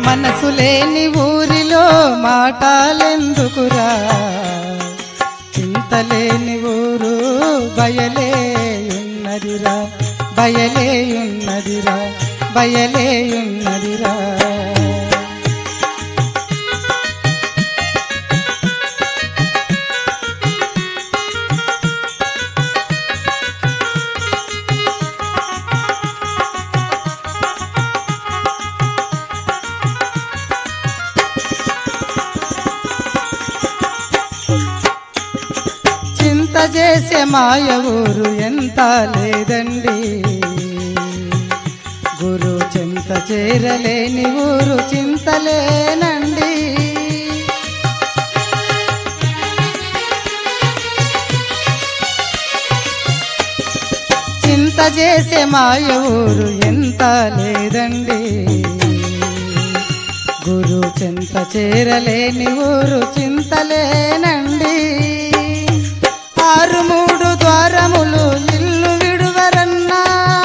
మనసు లేని ఊరిలో మాటాలెందుకురా చింతలేని ఊరు బయలే ఉన్నదిరా బయలే ఉన్నదిరా బయలే ఉన్నదిరా చింత చేసే మాయ ఊరు ఎంత లేదండి గురు చింత చేరలేని ఊరు చింతలేనండి చింత చేసే మాయ ఊరు ఎంత లేదండి గురు చింత చేరలేని ఊరు చింతలేనండి ఆరు మూడు ద్వారములు ఇల్లు విడువరన్నా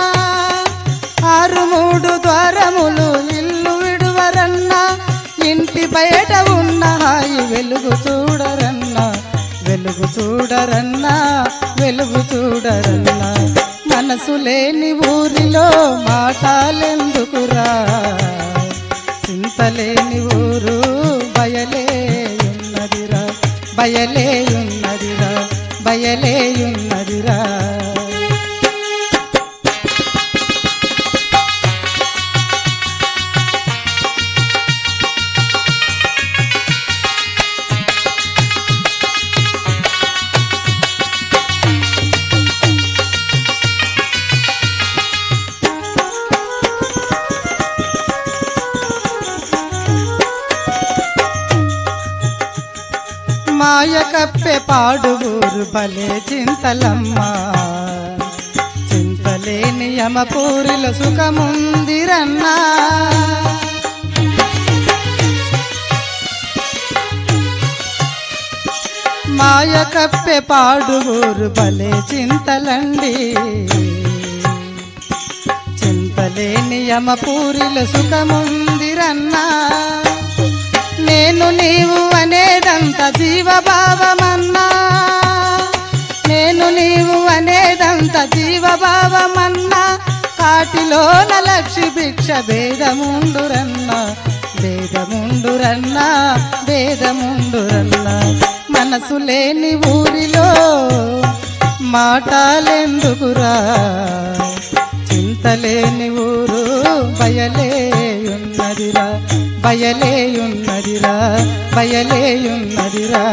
ఆరు మూడు ద్వారములు ఇల్లు విడువరన్నా ఇంటి బయట ఉన్న హాయి వెలుగు చూడరన్నా వెలుగు చూడరన్నా వెలుగు చూడరన్నా మనసు లేని ఊరిలో మాటాలెందుకురా చింతలేని ఊరు బయలే ఉన్నదిరా బయలే ఉన్నదిరా బయలే ఉన్నదిరా మాయ కప్పే పాడుగూరు భలే చింతలమ్మ చింతలేని యమపూరిల సుఖముందిరన్నా మాయ కప్పే పాడుగూరు భలే చింతలండి చింతలేని యమపూరిల సుఖముందిరన్నా నేను నీవు అనేదంత జీవభావమన్నా నేను నీవు అనేదంత జీవభావమన్నా కాటిలోన లక్షి భిక్ష భేదముండురన్నా భేదముండురన్నా భేదముండురన్నా మనసు లేని ఊరిలో మాటాలెందుకురా చింతలేని ఊరు బయలే ఉన్నదిరా బయలే ఉన్నదిరా బయలే ఉన్నదిరా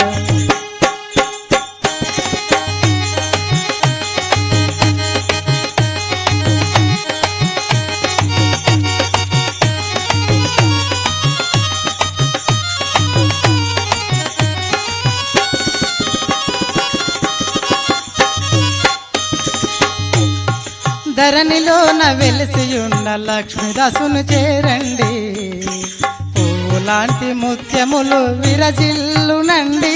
ధరణిలోన వెలిసియున్న లక్ష్మీదాసును చేరండి పూలాంటి ముత్యములు విరజిల్లునండి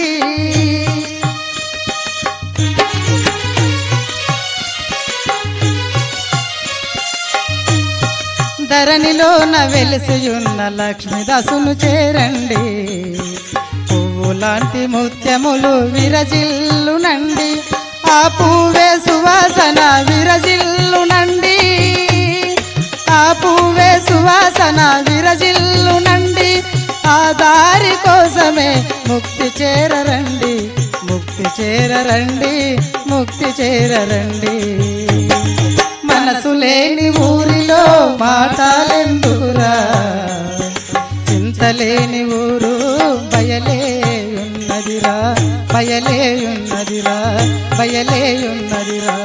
ధరణిలోన వెలిసియున్న లక్ష్మీదాసును చేరండి పువ్వులాంటి ముత్యములు విరజిల్లునండి ఆ పువ్వే సువాసన విరజిల్లునండి ఆ పువ్వే సువాసన విరజిల్లునండి ఆ దారి కోసమే ముక్తి చేరరండి ముక్తి చేరరండి ముక్తి చేరరండి మనసు లేని ఊరిలో మాటాలెందుకురా చింతలేని ఊరు బయలే ఉన్నదిరా బయలే ఉన్నదిరా బయలే ఉన్నదిరా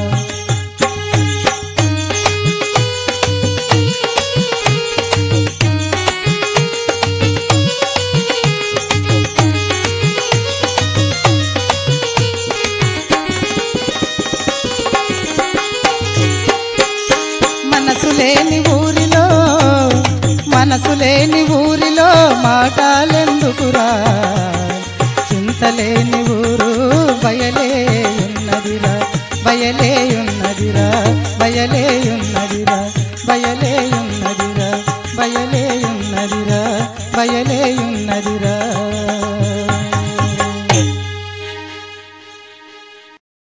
మనసు లేని ఊరిలో మనసు లేని ఊరిలో మాటాలెందుకురా చింతలేని ఊరు బయలే ఉన్నదిరా బయలే ఉన్నదిరా బయలే ఉన్నదిరా బయలే ఉన్నదిరా బయలే ఉన్నది బయలే ఉన్నదిరా